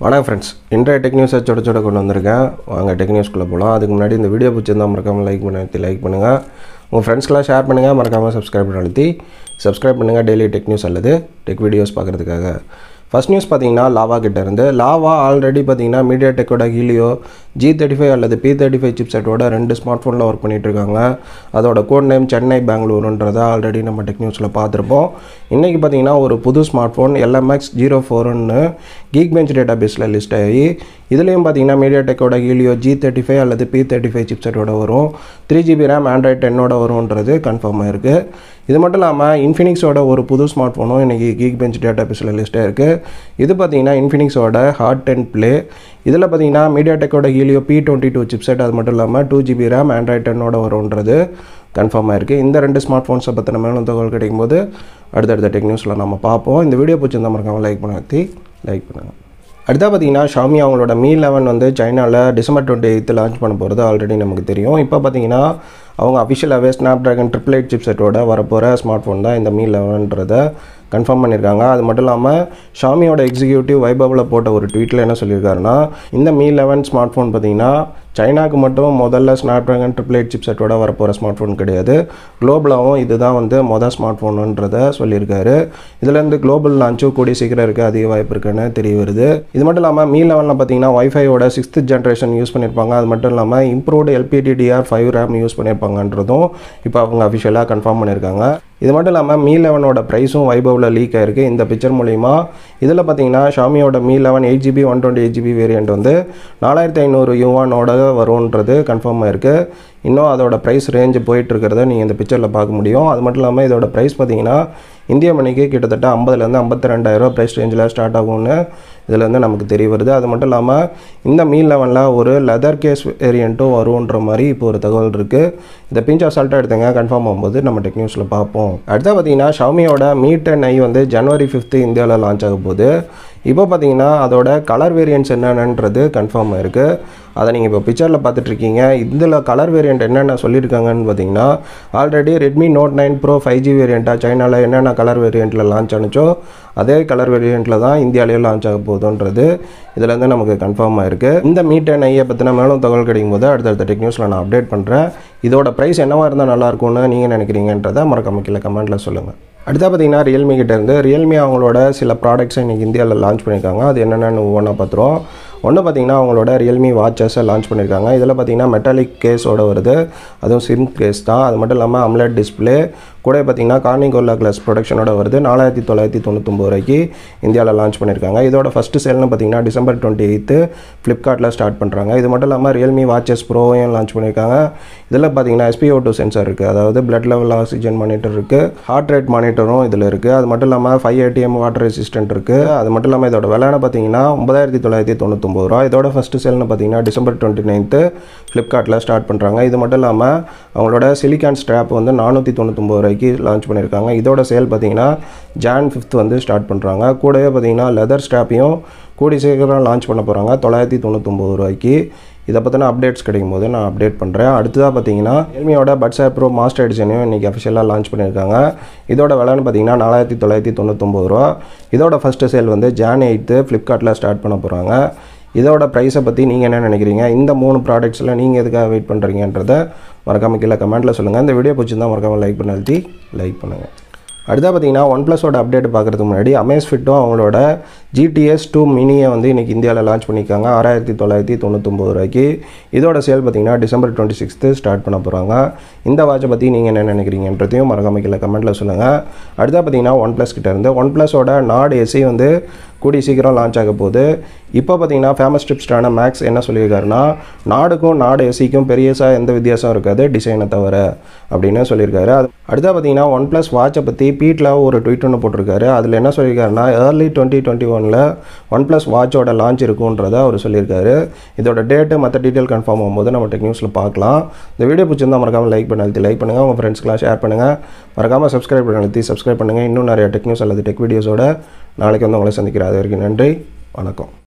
வணக்கம் ஃப்ரெண்ட்ஸ் இன்றைய டெக் நியூஸை சொட சொட கொண்டு வந்திருக்கேன் வாங்க டெக் நியூஸ்க்குள்ளே போகலாம் அதுக்கு முன்னாடி இந்த வீடியோ பிடிச்சிருந்தா மறக்காமல் லைக் பண்ணி அழுத்தி லைக் பண்ணுங்கள் உங்கள் ஃப்ரெண்ட்ஸ்க்கெலாம் ஷேர் பண்ணுங்கள் மறக்காமல் சப்ஸ்கிரைப் பண்ணி அழுத்தி சப்ஸ்கிரைப் பண்ணுங்கள் டெய்லி டெக் நியூஸ் அல்லது டெக் வீடியோஸ் பார்க்குறதுக்காக ஃபஸ்ட் நியூஸ் பார்த்தீங்கன்னா லாவா கிட்ட இருந்து லாவா ஆல்ரெடி பார்த்தீங்கன்னா மீடியா டெக்கோட ஹீலியோ ஜி தேர்ட்டி ஃபைவ் அல்லது பி தேர்ட்டி ஃபைவ் சிப்செட்டோட ரெண்டு ஸ்மார்ட் ஃபோனில் ஒர்க் பண்ணிட்டு இருக்காங்க அதோட கோட் நேம் சென்னை பெங்களூருன்றதை ஆல்ரெடி நம்ம டெக் நியூஸில் பார்த்துருப்போம் இன்றைக்கி பார்த்தீங்கன்னா ஒரு புது ஸ்மார்ட் ஃபோன் எல்எம்எக்ஸ் ஜீரோ ஃபோர்னு கீக் பெஞ்ச் டேட்டா பேஸில் லிஸ்ட் ஆகி இதுலேயும் பார்த்தீங்கன்னா மீடியா டெக்கோட ஹீலியோ ஜி தேர்ட்டி ஃபைவ் அல்லது பி தேர்ட்டி ஃபைவ் சிப்செட்டோட வரும் த்ரீ ஜிபி ரேம் ஆண்ட்ராய்ட் டென்னோட வரும்ன்றது கன்ஃபார்ம் ஆயிருக்கு இது மட்டும் இல்லாமல் இன்ஃபினிக்ஸோட ஒரு புது ஸ்மார்ட் ஃபோனும் இன்றைக்கி கீக் பெஞ்ச் டேட்டா பேஸில் லிஸ்ட்டாக இருக்குது இது பார்த்தீங்கன்னா இன்ஃபினிக்ஸோட ஹாட் டென் ப்ளே இதில் பார்த்தீங்கன்னா மீடியா டெக்கோட Helio P twenty two chipset அது மட்டும் இல்லாமல் டூ ஜிபி ரேம் ஆண்ட்ராய்ட் டென்னோட வரும்ன்றது கன்ஃபார்ம் ஆயிருக்கு இந்த ரெண்டு ஸ்மார்ட் ஃபோன்ஸை பற்றின மேலும் தகவல் கிடைக்கும் போது அடுத்தடுத்த டெக் நியூஸில் நம்ம பார்ப்போம் இந்த வீடியோ பிடிச்சிருந்தா மறக்காமல் லைக் பண்ணி லைக் பண்ணுங்கள் அடுத்தா பார்த்தீங்கன்னா ஷாமி அவங்களோட மீ லெவன் வந்து சைனாவில் டிசம்பர் டுவெண்ட்டி எயித்து லான்ச் பண்ண போகிறது ஆல்ரெடி நமக்கு தெரியும் இப்போ பார்த்தீங்கன்னா அவங்க அஃபிஷியலாகவே ஸ்னாப் ட்ராகன் ட்ரிபிள் எயிட் சிப் செட்டோட வரப்போகிற ஸ்மார்ட் ஃபோன் தான் இந்த மீ லெவன்றதை கன்ஃபார்ம் பண்ணியிருக்காங்க அது மட்டும் இல்லாமல் ஷாமியோட எக்ஸிக்யூட்டிவ் வைபவில் போட்ட ஒரு ட்வீட்டில் என்ன சொல்லியிருக்காருன்னா இந்த மீ லெவன் ஸ்மார்ட் ஃபோன் பார்த்தீங்கன்னா சைனாக்கு மட்டும் முதல்ல ஸ்னாப் ட்ராகன் ட்ரிபிள் எயிட் சிப் செட்டோட வரப்போகிற ஸ்மார்ட் ஃபோன் கிடையாது குளோபலாகவும் இதுதான் வந்து மொதல் ஸ்மார்ட் ஃபோனுன்றதை சொல்லியிருக்காரு இதுலேருந்து குளோபல் லான்ச்சும் கூடிய சீக்கிரம் இருக்க அதிக வாய்ப்பு இருக்குன்னு தெரிய வருது இது மட்டும் இல்லாமல் மீ லெவனில் பார்த்தீங்கன்னா ஒய்ஃபையோட சிக்ஸ்த் ஜென்ரேஷன் யூஸ் பண்ணியிருப்பாங்க அது மட்டும் இல்லாமல் improved LPDDR five RAM use பண்ணியிருப்பாங்கன்றதும் இப்போ அவங்க அஃபிஷியலாக கன்ஃபார்ம் பண்ணியிருக்காங்க இது மட்டும் இல்லாமல் மீ லெவனோட ப்ரைஸும் வைபவில் லீக் ஆயிருக்கு இந்த பிக்சர் மூலிமா இதில் பார்த்தீங்கன்னா ஷாமியோட Mi eleven eight GB one twenty eight GB variant வந்து நாலாயிரத்தி ஐநூறு யூவானோட வரும்ன்றது கன்ஃபார்ம் ஆயிருக்கு இன்னும் அதோட ப்ரைஸ் ரேஞ்சு போயிட்டு இருக்கிறத நீங்கள் இந்த பிக்சரில் பார்க்க முடியும் அது மட்டும் இல்லாமல் இதோட ப்ரைஸ் பார்த்தீங்கன்னா இந்திய மணிக்கு கிட்டத்தட்ட ஐம்பதுலேருந்து ஐம்பத்தி ரெண்டாயிரம் ப்ரைஸ் ரேஞ்சில் ஸ்டார்ட் ஆகும்னு இதுலேருந்து நமக்கு தெரிய வருது அது மட்டும் இல்லாமல் இந்த மீ லெவனில் ஒரு லெதர் கேஸ் வேரியண்ட்டும் வரும்ன்ற மாதிரி இப்போ ஒரு தகவல் இருக்குது இதை பிஞ்ச் அசால்ட்டாக எடுத்துங்க கன்ஃபார்ம் ஆகும்போது நம்ம டெக் நியூஸில் பார்ப்போம் அடுத்தா பார்த்தீங்கன்னா ஷாமியோட மீட் அண்ட் ஐ வந்து ஜனவரி ஃபிஃப்த்து இந்தியாவில் லான்ச் ஆக போகுது இப்போ பார்த்தீங்கன்னா அதோட கலர் வேரியன்ட்ஸ் என்னென்னன்றது கன்ஃபார்ம் ஆயிருக்கு அதை நீங்கள் இப்போ பிக்சரில் பார்த்துட்ருக்கீங்க இதில் கலர் வேரியண்ட் என்னென்ன சொல்லியிருக்காங்கன்னு பார்த்தீங்கன்னா already Redmi Note nine Pro five G வேரியண்ட்டாக சைனாவில் என்னென்ன கலர் வேரியண்ட்டில் லான்ச் ஆனுச்சோ அதே கலர் வேரியண்ட்டில் தான் இந்தியாவிலேயே லான்ச் ஆக போகுதுன்றது இதுலேருந்து நமக்கு கன்ஃபார்ம் ஆயிருக்கு இந்த மீட் அண்ட் ஐயை பற்றின மேலும் தகவல் கிடைக்கும் போது அடுத்தடுத்த டெக் நியூஸில் நான் அப்டேட் பண்ணுறேன் இதோட ப்ரைஸ் என்னவாக இருந்தால் நல்லாயிருக்கும்னு நீங்கள் நினைக்கிறீங்கன்றதை மறக்காம கீழே கமெண்ட்டில் சொல்லுங்கள் அடுத்தா பார்த்தீங்கன்னா ரியல்மி கிட்டேருந்து ரியல்மி அவங்களோட சில ப்ராடக்ட்ஸை இன்றைக்கி இந்தியாவில் லான்ச் பண்ணியிருக்காங்க அது என்னென்னு ஒவ்வொன்றா பார்த்துருவோம் ஒன்று பார்த்தீங்கன்னா அவங்களோட ரியல்மி வாட்சஸை லான்ச் பண்ணியிருக்காங்க இதில் பார்த்தீங்கன்னா மெட்டாலிக் கேஸோட வருது அதுவும் சிம் கேஸ் தான் அது மட்டும் இல்லாமல் அம்லெட் டிஸ்பிளே கூட பார்த்தீங்கன்னா கார்னிகோல்லா கிளாஸ் ப்ரொடக்ஷனோட வருது நாலாயிரத்தி தொள்ளாயிரத்தி தொண்ணூத்தொம்பது ரூபாய்க்கு இந்தியாவில் லான்ச் பண்ணியிருக்காங்க இதோட ஃபஸ்ட்டு சேல்னு பார்த்தீங்கன்னா டிசம்பர் டுவெண்ட்டி எயித்து ஃப்ளிப்கார்ட்டில் ஸ்டார்ட் பண்ணுறாங்க இது மட்டும் இல்லாமல் ரியல்மி வாட்சஸ் ப்ரோவையும் லான்ச் பண்ணியிருக்காங்க இதில் பார்த்தீங்கன்னா எஸ்பிஓ டூ சென்சார் இருக்குது அதாவது பிளட் லெவல் ஆக்சிஜன் மானிட்டர் இருக்குது ஹார்ட் ரேட் மானிட்டரும் இதில் இருக்குது அது மட்டும் இல்லாமல் ஃபைவ் ஏடிஎம் வாட்டர் ரெசிஸ்டன்ட் இருக்குது அது மட்டும் இல்லாமல் இதோட விலைன்னு பார்த்தீங்கன்னா ஒன்பதாயிரத்தி தொள்ளாயிரத்தி தொண்ணூத்தொம்பது ரூபா இதோட ஃபஸ்ட்டு சேல்னு பார்த்தீங்கன்னா டிசம்பர் டுவெண்ட்டி நைன்த்து ஃப்ளிப்கார்ட்டில் ஸ்டார்ட் பண்ணுறாங்க இது மட்டும் இல்லாமல் அவங்களோட சிலிக்கான் ஸ்ட்ராப் வந்து நானூற்றி தொண்ணூத்தொம்பது ரூபாய்க்கு லான்ச் பண்ணியிருக்காங்க இதோட சேல் பார்த்தீங்கன்னா ஜான் ஃபிஃப்த் வந்து ஸ்டார்ட் பண்ணுறாங்க கூடவே பார்த்தீங்கன்னா லெதர் ஸ்ட்ராப்பையும் கூடி சீக்கிரம் லான்ச் பண்ண போகிறாங்க தொள்ளாயிரத்தி தொண்ணூத்தொம்பது ரூபாய்க்கு இதை பற்றின அப்டேட்ஸ் கிடைக்கும் போது நான் அப்டேட் பண்ணுறேன் அடுத்ததாக பார்த்தீங்கன்னா ரியல்மியோட பட்ஸர் ப்ரோ மாஸ்டர் எடிஷனையும் இன்றைக்கி அஃபிஷியலாக லான்ச் பண்ணியிருக்காங்க இதோட விலைன்னு பார்த்தீங்கன்னா நாலாயிரத்தி தொள்ளாயிரத்தி தொண்ணூத்தொம்பது ரூபா இதோட ஃபஸ்ட்டு சேல் வந்து ஜான் எயித்து ஃப்ளிப்கார்ட்டில் ஸ்டார்ட் பண்ண போகிறாங்க இதோட ப்ரைஸை பற்றி நீங்கள் என்ன நினைக்கிறீங்க இந்த மூணு ப்ராடக்ட்ஸில் நீங்கள் எதுக்காக வெயிட் பண்ணுறீங்கன்றதை மறக்காம கீழே கமெண்ட்டில் சொல்லுங்கள் இந்த வீடியோ பிடிச்சிருந்தா மறக்காமல் லைக் பண்ணி அழுத்தி லைக் பண்ணுங்கள் அடுத்தா பார்த்தீங்கன்னா ஒன் ப்ளஸோட அப்டேட் பார்க்குறதுக்கு முன்னாடி அமேஸ் ஃபிட்டும் அவங்களோட ஜிடிஎஸ் டூ மினியை வந்து இன்றைக்கி இந்தியாவில் லான்ச் பண்ணியிருக்காங்க ஆறாயிரத்தி தொள்ளாயிரத்தி தொண்ணூத்தொம்பது ரூபாய்க்கு இதோட சேல் பார்த்தீங்கன்னா டிசம்பர் டுவெண்ட்டி சிக்ஸ்த்து ஸ்டார்ட் பண்ண போகிறாங்க இந்த வாட்சை பற்றி நீங்கள் என்ன நினைக்கிறீங்கன்றதையும் மறக்காம கீழே கமெண்ட்டில் சொல்லுங்கள் அடுத்தா பார்த்தீங்கன்னா ஒன் ப்ளஸ் கிட்ட இருந்து ஒன் ப்ளஸோட நாடு எஸ்சி வந்து கூடி சீக்கிரம் லான்ச் ஆக போகுது இப்போ பார்த்தீங்கன்னா ஃபேமஸ் ட்ரிப்ஸ்டான மேக்ஸ் என்ன சொல்லியிருக்காருன்னா நாடுக்கும் நாடு எஸ்சிக்கும் பெரியசாக எந்த வித்தியாசம் இருக்காது டிசைனை தவிர அப்படின்னு சொல்லியிருக்காரு அது அடுத்தா பார்த்தீங்கன்னா ஒன் ப்ளஸ் வாட்சை பற்றி பீட்டில் ஒரு ட்வீட் ஒன்று போட்டிருக்காரு அதில் என்ன சொல்லியிருக்காருன்னா ஏர்லி டுவெண்ட்டி டுவெண்ட்டி ஒனில் ஒன் ப்ளஸ் வாட்சோட லான்ச் இருக்குன்றதை அவர் சொல்லியிருக்காரு இதோட டேட்டு மற்ற டீட்டெயில் கன்ஃபார்ம் ஆகும்போது நம்ம டெக் நியூஸில் பார்க்கலாம் இந்த வீடியோ பிடிச்சிருந்தா மறக்காமல் லைக் பண்ணி அழுத்தி லைக் பண்ணுங்கள் உங்கள் ஃப்ரெண்ட்ஸ்க்கெலாம் ஷேர் பண்ணுங்கள் மறக்காமல் சப்ஸ்கிரைப் பண்ணி அழுத்தி சப்ஸ்கிரைப் பண்ணுங்கள் இன்னும் நிறைய டெக் நியூஸ் அல்லது டெக் வீடியோஸோட நாளைக்கு வந்து உங்களை சந்திக்கிறேன் அது வரைக்கும் நன்றி வணக்கம்